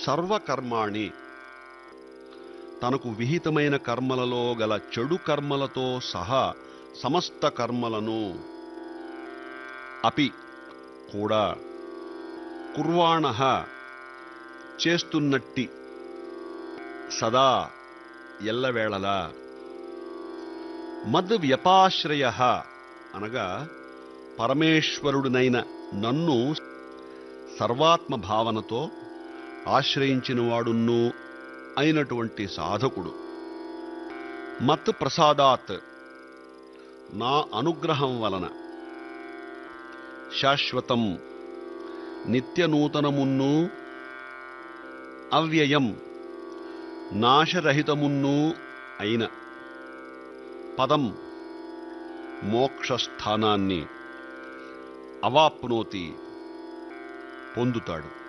సర్వకర్మాణి తనకు విహితమైన కర్మలలో గల చెడు కర్మలతో సహా సమస్త కర్మలను అపి కూడా కుర్వాణ చేస్తున్నట్టి సదా ఎల్లవేళలా మద్ వ్యపాశ్రయ అనగా పరమేశ్వరుడినైన నన్ను సర్వాత్మ భావనతో ఆశ్రయించిన వాడును అయినటువంటి సాధకుడు మత్ ప్రసాదాత్ నా అనుగ్రహం వలన శాశ్వతం నిత్యనూతనమున్ను అవ్యయం నాశరహితమున్ను అయిన పదం మోక్షస్థానాన్ని అవాప్నోతి పొందుతాడు